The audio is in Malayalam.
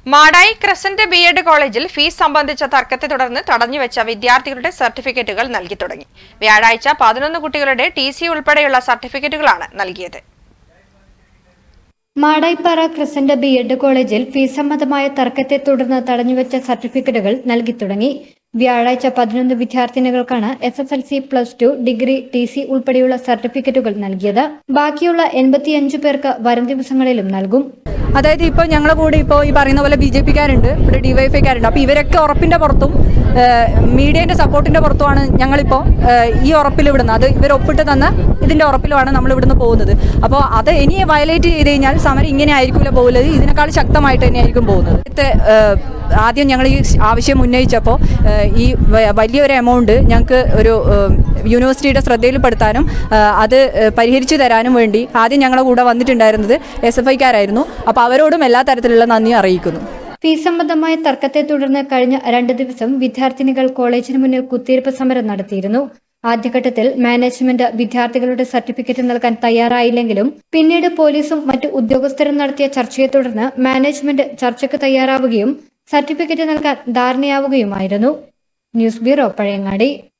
മാടായി ക്രസന്റ് ബി എഡ് കോളേജിൽ ഫീസ് സംബന്ധിച്ച തർക്കത്തെ തുടർന്ന് തടഞ്ഞുവെച്ച വിദ്യാർത്ഥികളുടെ സർട്ടിഫിക്കറ്റുകൾ നൽകി തുടങ്ങി വ്യാഴാഴ്ച പതിനൊന്ന് കുട്ടികളുടെ ടി സി ഉൾപ്പെടെയുള്ള സർട്ടിഫിക്കറ്റുകളാണ് നൽകിയത് മാടായിപ്പാറ ക്രിസന്റ് ബി എഡ് കോളേജിൽ ഫീസ് സംബന്ധമായ തർക്കത്തെ തുടർന്ന് തടഞ്ഞുവെച്ച സർട്ടിഫിക്കറ്റുകൾ നൽകി തുടങ്ങി വ്യാഴാഴ്ച പതിനൊന്ന് വിദ്യാർത്ഥിനികൾക്കാണ് S S L C plus two degree T C ഉൾപ്പെടെയുള്ള സർട്ടിഫിക്കറ്റുകൾ നൽകിയത് ബാക്കിയുള്ള എൺപത്തിയഞ്ചു പേർക്ക് വരും ദിവസങ്ങളിലും നൽകും അതായത് ഇപ്പോൾ ഞങ്ങളെ കൂടെ ഇപ്പോൾ ഈ പറയുന്ന പോലെ ബി ജെ പിക്കാരുണ്ട് ഇവിടെ ഡിവൈഎഫ്ഐക്കാരുണ്ട് അപ്പോൾ ഇവരൊക്കെ ഉറപ്പിൻ്റെ പുറത്തും മീഡിയേൻ്റെ സപ്പോർട്ടിൻ്റെ പുറത്തുമാണ് ഞങ്ങളിപ്പോൾ ഏഹ്, ഈ ഉറപ്പിൽ വിടുന്നത് അത് ഇവർ ഒപ്പിട്ട് തന്ന ഇതിൻ്റെ ഉറപ്പിലുമാണ് നമ്മൾ ഇവിടുന്ന് പോകുന്നത് അപ്പോൾ അത് ഇനി വയലേറ്റ് ചെയ്ത് കഴിഞ്ഞാൽ സമരം ഇങ്ങനെ ആയിരിക്കില്ല പോകുന്നത് ഇതിനേക്കാൾ ശക്തമായിട്ട് തന്നെയായിരിക്കും പോകുന്നത് ഇത്തെ, ഏഹ്, ആദ്യം ഞങ്ങൾ ഈ ആവശ്യം ഉന്നയിച്ചപ്പോൾ ഏഹ്, ഈ വ- വലിയൊരു എമൗണ്ട് ഞങ്ങൾക്ക് ഒരു ഏഹ്, യൂണിവേഴ്സിറ്റിയുടെ ശ്രദ്ധയിൽപ്പെടുത്താനും ഏഹ്, അത് ഏഹ്, പരിഹരിച്ചു തരാനും വേണ്ടി ആദ്യം ഞങ്ങളുടെ കൂടെ വന്നിട്ടുണ്ടായിരുന്നത് എസ് എഫ് ഐക്കാരായിരുന്നു അപ്പോൾ അവരോടും എല്ലാ തരത്തിലുള്ള നന്ദി അറിയിക്കുന്നു ഫീസ് സംബന്ധമായ തർക്കത്തെ തുടർന്ന് കഴിഞ്ഞ രണ്ട് ദിവസം വിദ്യാർത്ഥിനികൾ കോളേജിന് മുന്നിൽ കുത്തിയിരിപ്പ് സമരം നടത്തിയിരുന്നു ആദ്യഘട്ടത്തിൽ മാനേജ്മെന്റ് വിദ്യാർത്ഥികളുടെ സർട്ടിഫിക്കറ്റ് നൽകാൻ തയ്യാറായില്ലെങ്കിലും പിന്നീട് പോലീസും മറ്റു ഉദ്യോഗസ്ഥരും നടത്തിയ ചർച്ചയെ തുടർന്ന് മാനേജ്മെന്റ് ചർച്ചയ്ക്ക് തയ്യാറാവുകയും സർട്ടിഫിക്കറ്റ് നൽകാൻ ധാരണയാവുകയുമായിരുന്നു ന്യൂസ് ബ്യൂറോ പഴയങ്ങാടി